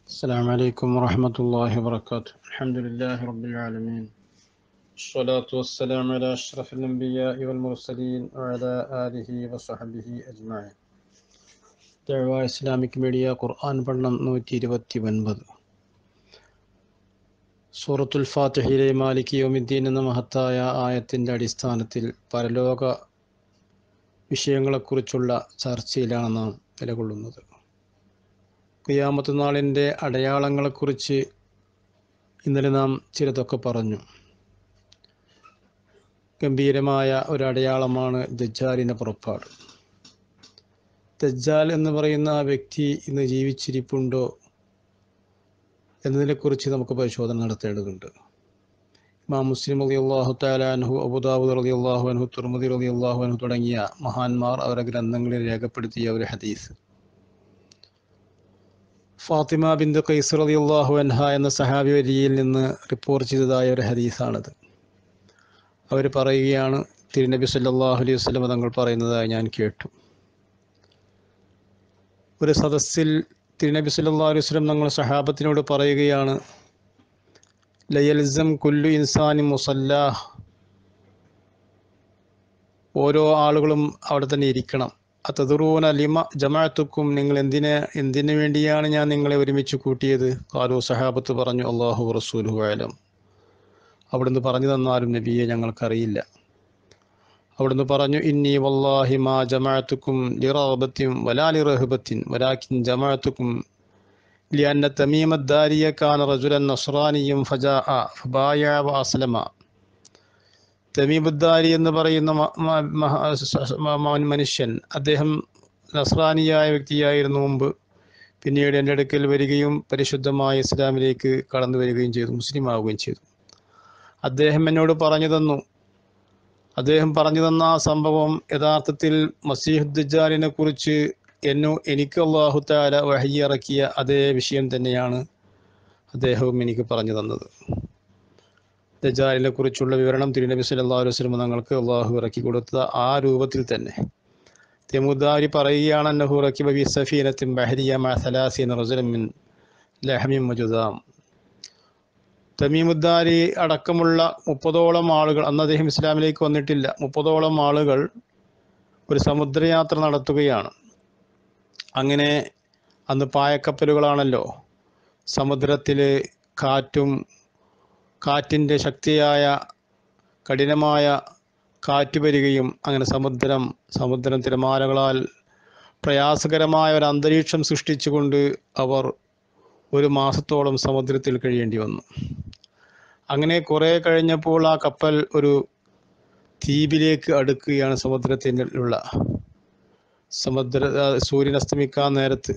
السلام عليكم ورحمة الله وبركاته الحمد لله رب العالمين الصلاة والسلام على أشرف الأنبياء والمرسلين وعلى آله وصحبه أجمعين دعوة إسلامك ميديا ഖുർആൻ പഠനം നൂറ്റി ഇരുപത്തി ഒൻപത് സൂറത്തുൽ ഫാത്തിഹയിലെ മാലിക് യോമിദ്ദീൻ എന്ന മഹത്തായ ആയത്തിൻ്റെ അടിസ്ഥാനത്തിൽ പരലോക വിഷയങ്ങളെക്കുറിച്ചുള്ള ചർച്ചയിലാണ് നാം നിലകൊള്ളുന്നത് ഖിയാമത്ത് നാളിൻ്റെ അടയാളങ്ങളെക്കുറിച്ച് ഇന്നലെ നാം ചിലതൊക്കെ പറഞ്ഞു ഗംഭീരമായ ഒരു അടയാളമാണ് ദജ്ജാലിൻ്റെ പുറപ്പാട് ദജ്ജാൽ എന്ന് പറയുന്ന ആ വ്യക്തി ഇന്ന് ജീവിച്ചിരിപ്പുണ്ടോ എന്നതിനെക്കുറിച്ച് നമുക്ക് പരിശോധന നടത്തേണ്ടതുണ്ട് ഇമാം മുസ്ലിം അലി അള്ളാഹു താലാൻഹു അബുദാബുദ് അലി അള്ളാഹു അൻഹു തുർമദി അലി അള്ളാഹു അൻഹു തുടങ്ങിയ മഹാന്മാർ അവരുടെ ഗ്രന്ഥങ്ങളിൽ രേഖപ്പെടുത്തിയ ഒരു ഹദീസ് ഫാത്തിമ ബിന്ദു ഖൈസർ അലി അള്ളാഹു അൻഹ എന്ന സഹാബി വരിയിൽ നിന്ന് റിപ്പോർട്ട് ചെയ്തതായ ഒരു ഹദീസാണിത് അവർ പറയുകയാണ് തിരുനബി സല്ലാഹു അലൈഹി വസ്ലം തങ്ങൾ പറയുന്നതായി ഞാൻ കേട്ടു ഒരു സദസ്സിൽ തിരുനബി സല്ലാ അലൈഹി വസ്ലം തങ്ങൾ സഹാബത്തിനോട് പറയുകയാണ് ലയൽസം കുല്ലു ഇൻസാനി മുസല്ലാഹ് ഓരോ ആളുകളും അവിടെ തന്നെ ഇരിക്കണം അതതുറൂന ലിമ ജമാഅത്തുക്കും നിങ്ങൾ എന്തിന് എന്തിനു വേണ്ടിയാണ് ഞാൻ നിങ്ങളെ ഒരുമിച്ച് കൂട്ടിയത് കാലു സഹാബത്ത് പറഞ്ഞു അള്ളാഹു റസൂലു ആലം അവിടുന്ന് പറഞ്ഞു തന്നാലും നബിയെ ഞങ്ങൾക്കറിയില്ല അവിടുന്ന് പറഞ്ഞു ഇന്നി വല്ലാഹി മാ ജമാഅത്തുക്കും ലിറഹബത്തിൻ വലാ ലിറഹബത്തിൻ വലാക്കിൻ ജമാഅത്തുക്കും لأن تميم الدارية كان رجلا نصرانيا فجاء فبايع وأسلم തമീബുദ്ദാരി എന്ന് പറയുന്ന മനുഷ്യൻ അദ്ദേഹം നസ്രാനിയായ വ്യക്തിയായിരുന്നു മുമ്പ് പിന്നീട് എൻ്റെ അടുക്കൽ വരികയും പരിശുദ്ധമായ ഇസ്ലാമിലേക്ക് കടന്നു വരികയും ചെയ്തു മുസ്ലിം ആവുകയും ചെയ്തു അദ്ദേഹം എന്നോട് പറഞ്ഞു തന്നു അദ്ദേഹം പറഞ്ഞു തന്ന ആ സംഭവം യഥാർത്ഥത്തിൽ മസീഹുദ്ദാലിനെ കുറിച്ച് എന്നോ എനിക്ക് അള്ളാഹു താല വഹിയിറക്കിയ അതേ വിഷയം തന്നെയാണ് അദ്ദേഹവും എനിക്ക് പറഞ്ഞു തന്നത് ദജാലിനെ കുറിച്ചുള്ള വിവരണം തിരുനബി സല്ലല്ലാഹു അലൈഹി വസല്ലം തങ്ങൾക്ക് അള്ളാഹു ഇറക്കി കൊടുത്ത ആ രൂപത്തിൽ തന്നെ തെമുദാരി പറയുകയാണ് അന്നഹു റക്കിബ ബി സഫീനത്തിൻ ബഹരിയ മഅ സലാസീന റജുലൻ മിൻ ലഹമിൻ മജുദാം തമീമുദ്ദാരി അടക്കമുള്ള മുപ്പതോളം ആളുകൾ അന്ന് അദ്ദേഹം ഇസ്ലാമിലേക്ക് വന്നിട്ടില്ല മുപ്പതോളം ആളുകൾ ഒരു സമുദ്രയാത്ര നടത്തുകയാണ് അങ്ങനെ അന്ന് പായക്കപ്പലുകളാണല്ലോ സമുദ്രത്തിൽ കാറ്റും കാറ്റിൻ്റെ ശക്തിയായ കഠിനമായ കാറ്റ് വരികയും അങ്ങനെ സമുദ്രം സമുദ്രം തിരമാലകളാൽ പ്രയാസകരമായ ഒരു അന്തരീക്ഷം സൃഷ്ടിച്ചുകൊണ്ട് അവർ ഒരു മാസത്തോളം സമുദ്രത്തിൽ കഴിയേണ്ടി വന്നു അങ്ങനെ കുറേ കഴിഞ്ഞപ്പോൾ ആ കപ്പൽ ഒരു ദ്വീപിലേക്ക് അടുക്കുകയാണ് സമുദ്രത്തിലുള്ള സമുദ്ര സൂര്യൻ അസ്തമിക്കാൻ നേരത്ത്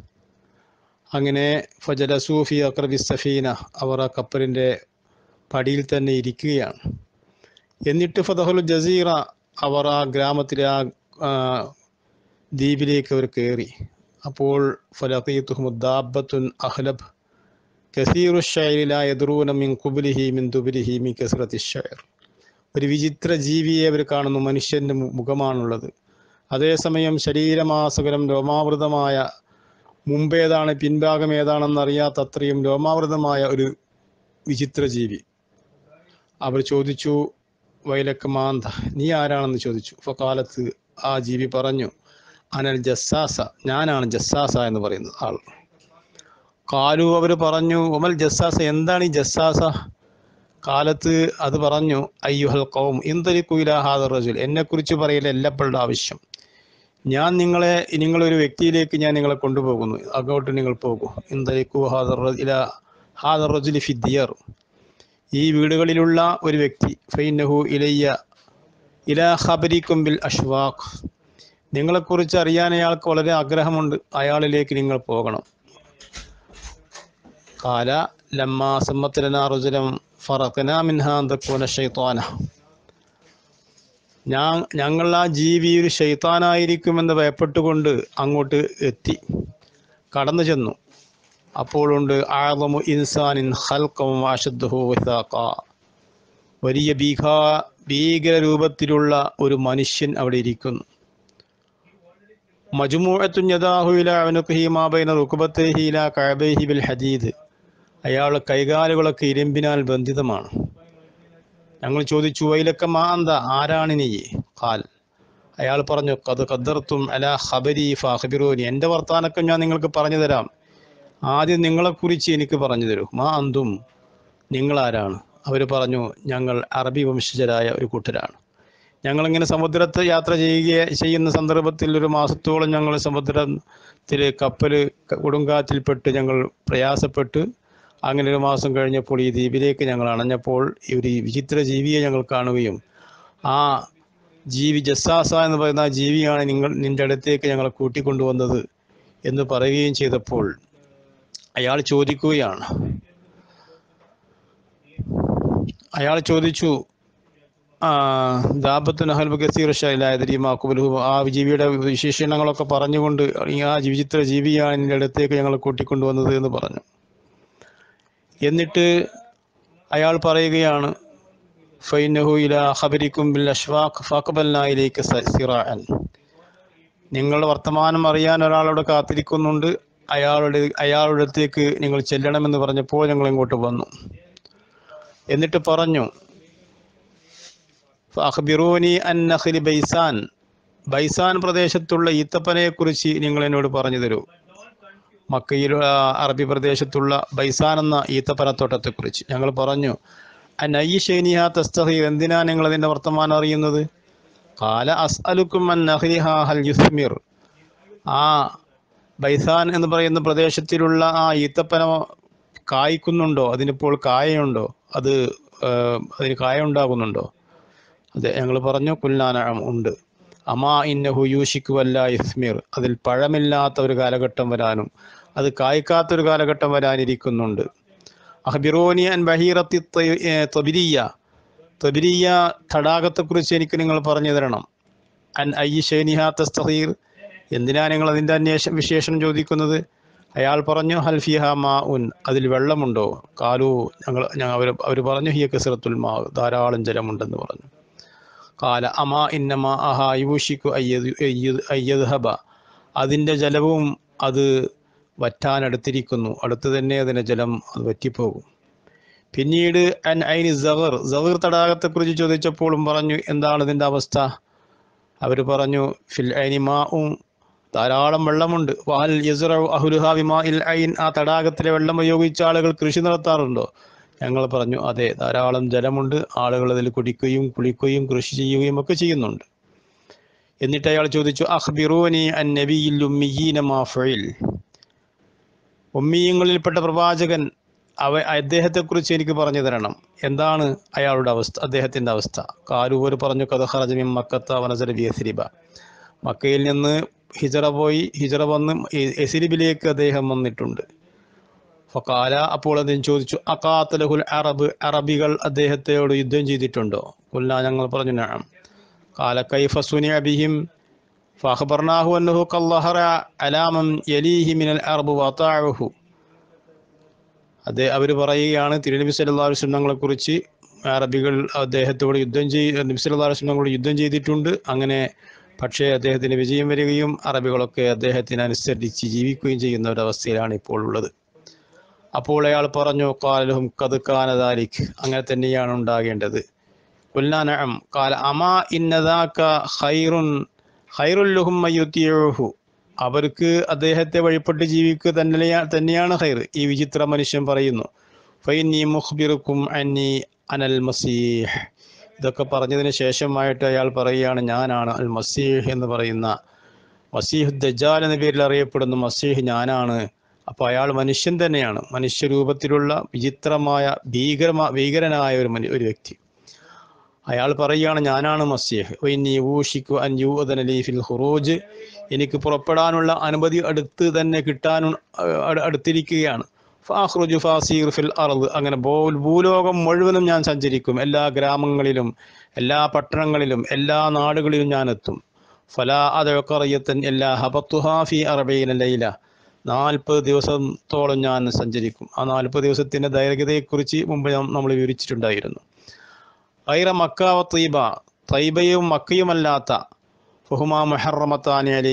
അങ്ങനെ ഫജല സൂഫി അക്രബി സഫീന അവർ ആ കപ്പലിൻ്റെ പടിയിൽ തന്നെ ഇരിക്കുകയാണ് എന്നിട്ട് ഫതഹുൽ ജസീറ അവർ ആ ഗ്രാമത്തിലെ ആ ദ്വീപിലേക്ക് അവർ കയറി അപ്പോൾ ഫലഖീത്തുഹുദാബത്തുൻ അഹ്ലബ് കസീറു ഷൈലില എദ്റൂന മിൻ കുബുലിഹി മിൻ ദുബിലിഹി മിൻ കസറത്തി ഷയർ ഒരു വിചിത്ര ജീവിയെ അവർ കാണുന്നു മനുഷ്യൻ്റെ മുഖമാണുള്ളത് അതേസമയം ശരീരമാസകരം രോമാവൃതമായ മുമ്പേതാണ് പിൻഭാഗം ഏതാണെന്ന് അറിയാത്ത അത്രയും രോമാവൃതമായ ഒരു വിചിത്ര ജീവി അവർ ചോദിച്ചു വൈലക്ക് മാന്ത നീ ആരാണെന്ന് ചോദിച്ചു അപ്പോൾ കാലത്ത് ആ ജീവി പറഞ്ഞു അനൽ ജസ്സാസ ഞാനാണ് ജസ്സാസ എന്ന് പറയുന്നത് ആൾ കാലു അവർ പറഞ്ഞു ഒമൽ ജസ്സാസ എന്താണ് ഈ ജസ്സാസ കാലത്ത് അത് പറഞ്ഞു അയ്യുഹൽ കൗം ഇന്തൊരിക്കുയിലാഹാദർ റജുൽ എന്നെക്കുറിച്ച് പറയൽ എല്ലപ്പോഴുടെ ആവശ്യം ഞാൻ നിങ്ങളെ നിങ്ങളൊരു വ്യക്തിയിലേക്ക് ഞാൻ നിങ്ങളെ കൊണ്ടുപോകുന്നു അങ്ങോട്ട് നിങ്ങൾ പോകൂ ഇന്തൊരിക്കു ഹാദർ ഇല ഹാദർ റജുലി ഫിദ്ദിയർ ഈ വീടുകളിലുള്ള ഒരു വ്യക്തി ഫൈനഹു ഇലയ്യ ഇല ഖബരിക്കും ബിൽ അഷ്വാഖ് നിങ്ങളെക്കുറിച്ച് അറിയാൻ അയാൾക്ക് വളരെ ആഗ്രഹമുണ്ട് അയാളിലേക്ക് നിങ്ങൾ പോകണം കാല ലമ്മാ സമ്മത്തിലന റുജലം ഫറഖന മിൻഹാന്തക്കൂന ഷൈത്താന ഞാൻ ഞങ്ങൾ ആ ജീവി ഒരു ഷെയ്ത്താനായിരിക്കുമെന്ന് ഭയപ്പെട്ടുകൊണ്ട് അങ്ങോട്ട് എത്തി കടന്നു ചെന്നു അപ്പോഴുണ്ട് ആളമു ഇൻസാനിൻ ഹൽക്കം അശദ്ഹു വിസാഖ വലിയ ഭീകാ ഭീകര രൂപത്തിലുള്ള ഒരു മനുഷ്യൻ അവിടെ ഇരിക്കുന്നു മജുമൂഅത്തുൻ യദാഹു ഇലാ ഉനുഖിഹി മാ ബൈന റുക്ബത്തൈഹി ഇലാ കഅബൈഹി ബിൽ ഹദീദ് അയാളുടെ കൈകാലുകളൊക്കെ ഇരുമ്പിനാൽ ബന്ധിതമാണ് ഞങ്ങൾ ചോദിച്ചു വൈലക്ക മാന്ത ആരാണ് നീ ഖാൽ അയാൾ പറഞ്ഞു കത് ഖദ്ദർത്തും അലാ ഖബരി ഫാഖബിറൂനി എൻ്റെ വർത്താനൊക്കെ ഞാൻ നിങ്ങൾക്ക് പറഞ്ഞു തരാം ആദ്യം നിങ്ങളെക്കുറിച്ച് എനിക്ക് പറഞ്ഞു തരൂ മാ അന്തും നിങ്ങളാരാണ് അവർ പറഞ്ഞു ഞങ്ങൾ അറബി വംശജരായ ഒരു കൂട്ടരാണ് ഞങ്ങളിങ്ങനെ സമുദ്രത്ത് യാത്ര ചെയ്യുക ചെയ്യുന്ന സന്ദർഭത്തിൽ ഒരു മാസത്തോളം ഞങ്ങൾ സമുദ്രത്തിൽ കപ്പൽ കൊടുങ്കാറ്റിൽപ്പെട്ട് ഞങ്ങൾ പ്രയാസപ്പെട്ട് അങ്ങനെ ഒരു മാസം കഴിഞ്ഞപ്പോൾ ഈ ദ്വീപിലേക്ക് ഞങ്ങൾ അണഞ്ഞപ്പോൾ ഈ ഒരു വിചിത്ര ജീവിയെ ഞങ്ങൾ കാണുകയും ആ ജീവി ജസ്സാസ എന്ന് പറയുന്ന ആ ജീവിയാണ് നിങ്ങൾ നിന്റെ അടുത്തേക്ക് ഞങ്ങളെ കൂട്ടിക്കൊണ്ടുവന്നത് എന്ന് പറയുകയും ചെയ്തപ്പോൾ അയാൾ ചോദിക്കുകയാണ് അയാൾ ചോദിച്ചു ദാബത്ത് നഹൽബ് കസീർ ഷൈലായതിരിമാക്കുബലു ആ ജീവിയുടെ വിശേഷണങ്ങളൊക്കെ പറഞ്ഞുകൊണ്ട് ഈ ആ വിചിത്ര ജീവിയാണ് നിന്റെ അടുത്തേക്ക് ഞങ്ങളെ കൂട്ടിക്കൊണ്ടുവന്നത് എന്ന് പറഞ്ഞു എന്നിട്ട് അയാൾ പറയുകയാണ് ഫൈനഹു ഇല ഖബരിക്കും ബിൽ അഷ്വാഖ് ഫഖബൽനായിലേക്ക് സിറാൻ നിങ്ങളുടെ വർത്തമാനം അറിയാൻ ഒരാളോട് കാത്തിരിക്കുന്നുണ്ട് അയാളുടെ അയാളുടെ അടുത്തേക്ക് നിങ്ങൾ ചെല്ലണമെന്ന് പറഞ്ഞപ്പോൾ ഞങ്ങൾ ഇങ്ങോട്ട് വന്നു എന്നിട്ട് പറഞ്ഞു അഖ്ബിറൂനി അൻ നഖ്ലി ബൈസാൻ ബൈസാൻ പ്രദേശത്തുള്ള ഈത്തപ്പനയെ കുറിച്ച് നിങ്ങൾ എന്നോട് പറഞ്ഞു തരൂ മക്കയിൽ ആ, അറബി പ്രദേശത്തുള്ള ബൈസാൻ എന്ന ഈത്തപ്പനത്തോട്ടത്തെക്കുറിച്ച് ഞങ്ങൾ പറഞ്ഞു അനയ്യ ഷൈനിഹ തസ്തഹീർ എന്തിനാ നിങ്ങൾ അതിൻ്റെ വർത്തമാനം അറിയുന്നത് കാല അസ് അലുക്കും അൻ നഹ്ലിഹ ഹൽ യുസ്മിർ ആ ബൈസാൻ എന്ന് പറയുന്ന പ്രദേശത്തിലുള്ള ആ ഈത്തപ്പന കായ്ക്കുന്നുണ്ടോ അതിനിപ്പോൾ കായയുണ്ടോ അത് ആ, അതിന് കായ ഉണ്ടാകുന്നുണ്ടോ അതെ ഞങ്ങൾ പറഞ്ഞു കുല്ലാനം ഉണ്ട് അമാ ഇന്നഹു യൂഷിക്കു വല്ല ഇസ്മിർ അതിൽ പഴമില്ലാത്ത ഒരു കാലഘട്ടം വരാനും അത് കായ്ക്കാത്ത ഒരു കാലഘട്ടം വരാനിരിക്കുന്നുണ്ട് അഹബിറോനി അൻ ബഹീറത്തി ത- ഏ, തബിരിയ തബിരിയ തടാകത്തെക്കുറിച്ച് എനിക്ക് നിങ്ങൾ പറഞ്ഞു തരണം അൻ ഐ ഷൈനിഹ തസ്തഹീർ എന്തിനാ നിങ്ങൾ അതിൻ്റെ അന്വേഷണം വിശേഷണം ചോദിക്കുന്നത് അയാൾ പറഞ്ഞു ഹൽഫിഹ മാ ഉൻ അതിൽ വെള്ളമുണ്ടോ കാലു ഞങ്ങൾ ഞങ്ങൾ അവർ അവർ പറഞ്ഞു ഹിയ കസറത്തുൽ മാ ധാരാളം ജലമുണ്ടെന്ന് പറഞ്ഞു കാല അമാ ഇന്നമാ അഹാ യൂഷിക്കു അയ്യദ് അയ്യദ് അയ്യദ്ഹബ അതിൻ്റെ ജലവും അത് വറ്റാനടുത്തിരിക്കുന്നു അടുത്ത് തന്നെ അതിൻ്റെ ജലം അത് വറ്റിപ്പോകും പിന്നീട് അൻ ഐനി സഹർ സഹർ തടാകത്തെക്കുറിച്ച് ചോദിച്ചപ്പോഴും പറഞ്ഞു എന്താണ് ഇതിൻ്റെ അവസ്ഥ അവർ പറഞ്ഞു ഫിൽ ഐനി മാവും ധാരാളം വെള്ളമുണ്ട് വാൽ യസുറു അഹുലുഹ വിമാ ഇൽ ഐൻ ആ തടാകത്തിലെ വെള്ളം ഉപയോഗിച്ച ആളുകൾ കൃഷി നടത്താറുണ്ടോ ഞങ്ങൾ പറഞ്ഞു അതെ ധാരാളം ജലമുണ്ട് ആളുകൾ അതിൽ കുടിക്കുകയും കുളിക്കുകയും കൃഷി ചെയ്യുകയും ഒക്കെ ചെയ്യുന്നുണ്ട് എന്നിട്ട് അയാൾ ചോദിച്ചു അഖ്ബിറൂനി അൻ നബിയിൽ ഉമ്മിയീന മാ ഫഇൽ ഉമ്മീയങ്ങളിൽപ്പെട്ട പ്രവാചകൻ അവ അദ്ദേഹത്തെക്കുറിച്ച് എനിക്ക് പറഞ്ഞു തരണം എന്താണ് അയാളുടെ അവസ്ഥ അദ്ദേഹത്തിൻ്റെ അവസ്ഥ കാരൂവർ പറഞ്ഞു കഥ ഹറജമിൻ മക്കത്ത വനസര ബി എസിരിബ മക്കയിൽ നിന്ന് ഹിജറ പോയി ഹിജറ വന്ന് എ- എസിരിബിലേക്ക് അദ്ദേഹം വന്നിട്ടുണ്ട് ഫക്കാല അപ്പോൾ അദ്ദേഹം ചോദിച്ചു അക്കാത്തലഹുൽ അറബ് അറബികൾ അദ്ദേഹത്തോട് യുദ്ധം ചെയ്തിട്ടുണ്ടോ കൊല്ല ഞങ്ങൾ പറഞ്ഞു നഅം കാല കൈഫ സുനിഅ ബിഹിം ഫഅഖബർനാഹു അന്നഹു കല്ലഹറ അലാമൻ യലീഹി മിനൽ അറബ് വതാഅഹു അതേ അവർ പറയുകയാണ് തിരുനബി സല്ലല്ലാഹു അലൈഹി വസല്ലമയെ കുറിച്ച് അറബികൾ അദ്ദേഹത്തോട് യുദ്ധം ചെയ് നബി സല്ലല്ലാഹു അലൈഹി വസല്ലമയോട് യുദ്ധം ചെയ്തിട്ടുണ്ട് അങ്ങനെ പക്ഷേ അദ്ദേഹത്തിന് വിജയം വരികയും അറബികളൊക്കെ അദ്ദേഹത്തിന് അനുസരിച്ച് ജീവിക്കുകയും ചെയ്യുന്ന ഒരവസ്ഥയിലാണ് ഇപ്പോൾ ഉള്ളത് അപ്പോൾ അയാൾ പറഞ്ഞു കാലഹും കതുക്കാനദാലിക് അങ്ങനെ തന്നെയാണ് ഉണ്ടാകേണ്ടത് കുല്ലാനഅം കാല അമാ ഇന്നദാക ഖൈറുൻ ഖൈറുല്ലുഹും മയ്യുത്തിയുഹു അവർക്ക് അദ്ദേഹത്തെ വഴിപ്പെട്ട് ജീവിക്കുക തന്നെയാ തന്നെയാണ് ഖൈർ ഈ വിചിത്ര മനുഷ്യൻ പറയുന്നു ഫൈനി മുഖ്ബിറുക്കും അന്നി അനൽ മസീഹ് ഇതൊക്കെ പറഞ്ഞതിന് ശേഷമായിട്ട് അയാൾ പറയുകയാണ് ഞാനാണ് അൽ മസീഹ് എന്ന് പറയുന്ന മസീഹ് ദജാൽ എന്ന പേരിൽ അറിയപ്പെടുന്ന മസീഹ് ഞാനാണ് അപ്പോൾ അയാൾ മനുഷ്യൻ തന്നെയാണ് മനുഷ്യരൂപത്തിലുള്ള വിചിത്രമായ ഭീകരമാ ഭീകരനായ ഒരു മനു ഒരു വ്യക്തി അയാൾ പറയുകയാണ് ഞാനാണ് മസീഹ് വൈനി ഊഷിക്കു അൻ യൂഅദന ഫിൽ ഖുറൂജ് എനിക്ക് പുറപ്പെടാനുള്ള അനുമതി അടുത്ത് തന്നെ കിട്ടാനും അഹ് അട് അടുത്തിരിക്കുകയാണ് ഫാഖ്റുജു ഫാസീർ ഫിൽ അർദ് അങ്ങനെ ഭൂ ഭൂലോകം മുഴുവനും ഞാൻ സഞ്ചരിക്കും എല്ലാ ഗ്രാമങ്ങളിലും എല്ലാ പട്ടണങ്ങളിലും എല്ലാ നാടുകളിലും ഞാൻ എത്തും ഫലാ അതഴക്കറിയത്തൻ എല്ലാ ഹബത്തുഹാ ഫി അറബീന ലൈല നാൽപ്പത് ദിവസത്തോളം ഞാൻ സഞ്ചരിക്കും ആ നാൽപ്പത് ദിവസത്തിൻ്റെ ദൈർഘ്യതയെക്കുറിച്ച് മുമ്പ് ഞാൻ- നമ്മൾ വിവരിച്ചിട്ടുണ്ടായിരുന്നു ഐറ മക്കാവ തൈബ തൈബയും മക്കയുമല്ലാത്ത ഫുഹുമാ മുഹറമത്താനി അലയ്യ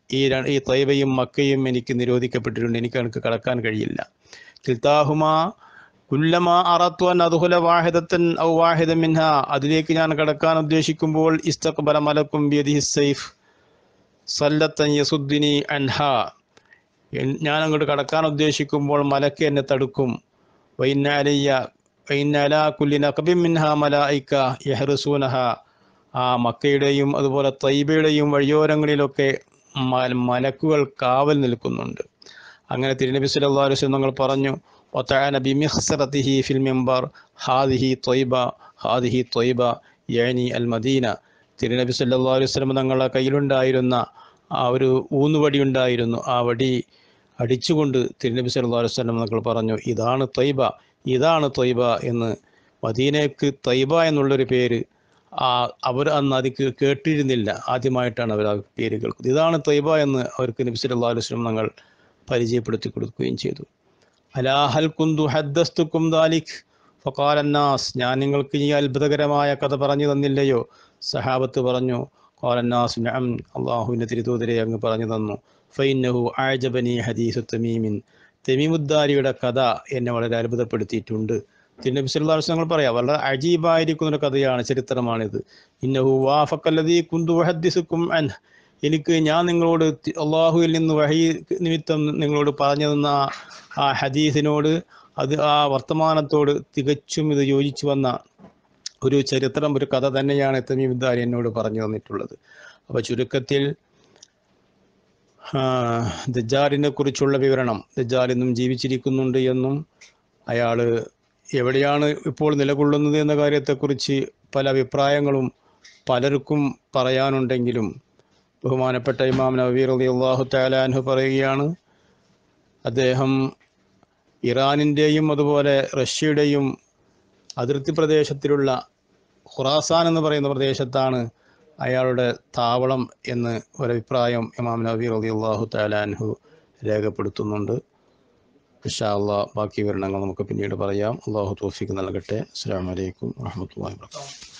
ഈ ര- ഈ തൈബയും മക്കയും എനിക്ക് നിരോധിക്കപ്പെട്ടിട്ടുണ്ട് എനിക്ക് എനിക്ക് കടക്കാൻ കഴിയില്ല കിൽത്താഹുമ കുല്ലമാ അറത്വൻ അതുഹുല വാഹിദത്തൻ ഔ വാഹിദ മിൻഹ അതിലേക്ക് ഞാൻ കടക്കാൻ ഉദ്ദേശിക്കുമ്പോൾ ഇസ്തഖ്ബല മലക്കും ബിയദിഹി സൈഫ് സല്ലത്തൻ യസുദ്ദിനി അൻഹ എൻ- ഞാൻ അങ്ങോട്ട് കടക്കാൻ ഉദ്ദേശിക്കുമ്പോൾ മലക്ക് എന്നെ തടുക്കും വൈന്നാലിയ വൈന്നല കുല്ലിന കബിം മിൻഹ മലായിക്ക യഹ്റുസൂനഹ ആ മക്കയുടെയും അതുപോലെ തൈബയുടെയും വഴിയോരങ്ങളിലൊക്കെ മ- മലക്കുകൾ കാവൽ നിൽക്കുന്നുണ്ട് അങ്ങനെ തിരുനബി സല്ലല്ലാഹു അലൈഹി വസല്ലം തങ്ങൾ പറഞ്ഞു وطعن بمخسرته في المنبر هذه طيبة هذه طيبة يعني المدينة തിരുനബി സല്ലല്ലാഹു അലൈഹി വസല്ലം തങ്ങളുടെ കയ്യിലുണ്ടായിരുന്ന ആ ഒരു ഊന്നുവടി ഉണ്ടായിരുന്നു ആ വടി അടിച്ചുകൊണ്ട് തിരുനബി സല്ലല്ലാഹു അലൈഹി വസല്ലം തങ്ങൾ പറഞ്ഞു ഇതാണ് ത്വയ്ബ ഇതാണ് ത്വയ്ബ എന്ന് മദീനയ്ക്ക് തൈബ എന്നുള്ളൊരു പേര് ആ അവർ അന്ന് അത് കേ- കേട്ടിരുന്നില്ല ആദ്യമായിട്ടാണ് അവർ ആ പേര് കേൾക്കുന്നത് ഇതാണ് തൈബ എന്ന് അവർക്ക് നബി സല്ലല്ലാഹു അലൈഹി വസല്ലം തങ്ങൾ പരിചയപ്പെടുത്തി കൊടുക്കുകയും ചെയ്തു അലാഹൽ കുന്തു ഹദ്ദസ്തുക്കും ദാലിഖ് ഫഖാലന്നാസ് ഞാൻ നിങ്ങൾക്ക് ഈ അത്ഭുതകരമായ കഥ പറഞ്ഞു തന്നില്ലയോ സഹാബത്ത് പറഞ്ഞു ഖാലന്നാസ് നഅം അള്ളാഹുവിൻ്റെ തിരുതൂതരെ അങ്ങ് പറഞ്ഞു തന്നു ഫൈനഹു ആജബനി ഹദീസു തമീമിൻ തെമീമുദ്ദാരിയുടെ കഥ എന്നെ വളരെ അത്ഭുതപ്പെടുത്തിയിട്ടുണ്ട് തിരുനബി സല്ലല്ലാഹു അലൈഹി വസല്ലം ഞങ്ങൾ പറയാം വളരെ അജീബായിരിക്കുന്ന ഒരു കഥയാണ് ചരിത്രമാണിത് ഇന്നഹു വാഫക്കല്ലദീ കുന്തു വഹദ്ദിസുക്കും അൻ എനിക്ക് ഞാൻ നിങ്ങളോട് തി- അള്ളാഹുവിൽ നിന്ന് വഹി നിമിത്തം നിങ്ങളോട് പറഞ്ഞു തന്ന ആ- ആ ഹദീസിനോട് അത് ആ വർത്തമാനത്തോട് തികച്ചും ഇത് യോജിച്ചു വന്ന ഒരു ചരിത്രം ഒരു കഥ തന്നെയാണ് തമീമുദ്ദാരി എന്നോട് പറഞ്ഞു തന്നിട്ടുള്ളത് അപ്പോൾ ചുരുക്കത്തിൽ ആ, ദജ്ജാലിനെ കുറിച്ചുള്ള വിവരണം ദജ്ജാൽ ഇന്നും ജീവിച്ചിരിക്കുന്നുണ്ട് എന്നും അയാൾ എവിടെയാണ് ഇപ്പോൾ നിലകൊള്ളുന്നത് എന്ന കാര്യത്തെക്കുറിച്ച് പല അഭിപ്രായങ്ങളും പലർക്കും പറയാനുണ്ടെങ്കിലും ബഹുമാനപ്പെട്ട ഇമാം നബീർ അലി അള്ളാഹു താലാൻഹു പറയുകയാണ് അദ്ദേഹം ഇറാനിൻ്റെയും അതുപോലെ റഷ്യയുടെയും അതിർത്തി പ്രദേശത്തിലുള്ള ഖുറാസാൻ എന്ന് പറയുന്ന പ്രദേശത്താണ് അയാളുടെ താവളം എന്ന് ഒരഭിപ്രായം ഇമാം നബീർ അലി അള്ളാഹു താലാൻഹു രേഖപ്പെടുത്തുന്നുണ്ട് ഇൻഷാ അള്ളാഹ് ബാക്കി വിവരണങ്ങൾ നമുക്ക് പിന്നീട് പറയാം അള്ളാഹു തോഫിക്ക് നൽകട്ടെ അസ്സാം വലൈക്കും വാഹമത്തല്ലാ വാബർക്കാത്തു